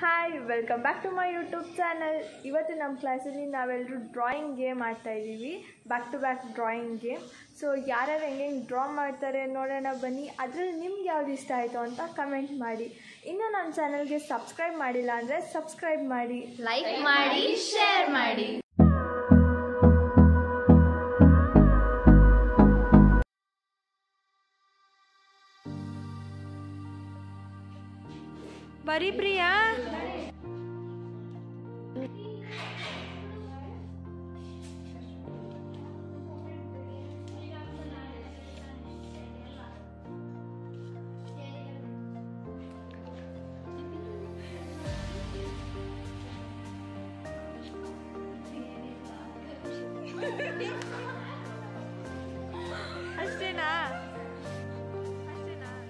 hi welcome back to my YouTube channel ಇವತ್ತು ನಮ್ಮ ಕ್ಲಾಸಲ್ಲಿ ನಾವೆಲ್ಲರೂ ಡ್ರಾಯಿಂಗ್ ಗೇಮ್ ಆಡ್ತಾ ಇದ್ದೀವಿ back to back drawing game so ಯಾರ್ಯಾರು ಹೆಂಗೆ ಹೆಂಗೆ ಡ್ರಾ ಮಾಡ್ತಾರೆ ನೋಡೋಣ ಬನ್ನಿ ಅದರಲ್ಲಿ ನಿಮ್ಗೆ ಯಾವ್ದು ಇಷ್ಟ ಆಯಿತು ಅಂತ ಕಮೆಂಟ್ ಮಾಡಿ ಇನ್ನು ನಮ್ಮ ಚಾನಲ್ಗೆ ಸಬ್ಸ್ಕ್ರೈಬ್ ಮಾಡಿಲ್ಲ ಅಂದರೆ ಸಬ್ಸ್ಕ್ರೈಬ್ ಮಾಡಿ ಲೈಕ್ ಮಾಡಿ ಶೇರ್ ಮಾಡಿ ಬರೀ ಪ್ರಿಯಾ ಅಷ್ಟೇನಾ ಅಷ್ಟೇನಾ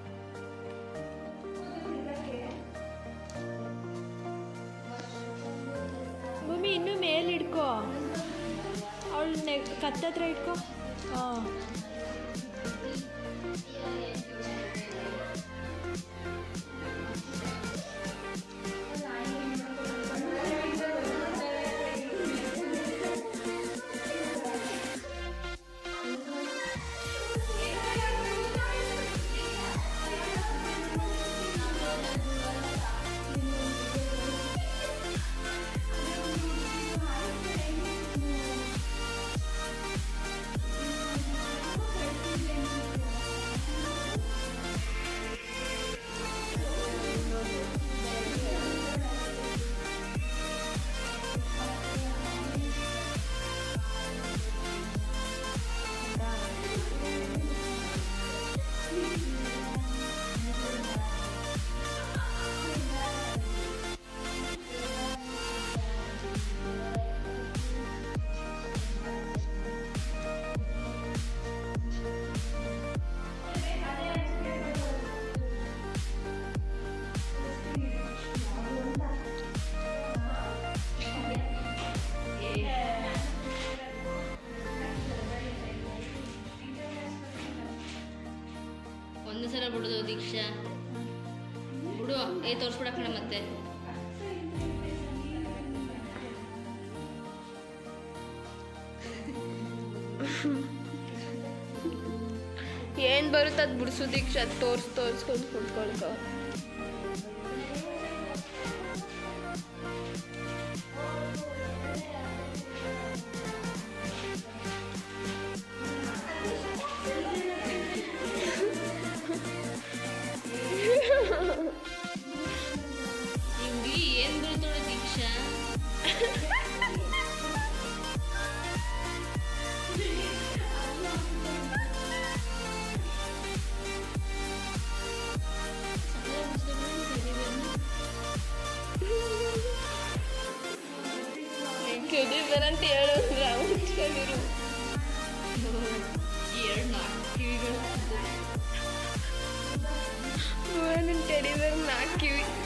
ಭೂಮಿ ಇನ್ನೂ ಮೇಲೆ ಇಟ್ಕೋ ಅವಳು ನೆ ಕತ್ತತ್ರ ಇಟ್ಕೋ ಹಾಂ ಒಂದು ಸಲ ಬಿಡುದು ದೀಕ್ಷಾ ಬಿಡು ಏ ತೋರಿಸ್ಬಿಡಕ್ಕಣ ಮತ್ತೆ ಏನು ಬರುತ್ತೆ ಅದು ಬಿಡಿಸು ದೀಕ್ಷಾ ತೋರ್ಸ್ ತೋರಿಸ್ಕೊಂಡು ಕುತ್ಕೊಳ್ಕೊ ಈ ಹುಡುಗಿ ಏನ್ ಬರುತ್ತೋಳ ದೀಕ್ಷಾ ಕೆಡಿ ಬರಂತ ಹೇಳು ಮುಚ್ಕೊಂಡಿರು ಎರಡು ನಾಲ್ಕು ಕಿವಿಗಳು ನಿನ್ನ ಟೆಡಿ ಬೇರ್ ನಾಲ್ಕು ಕಿವಿ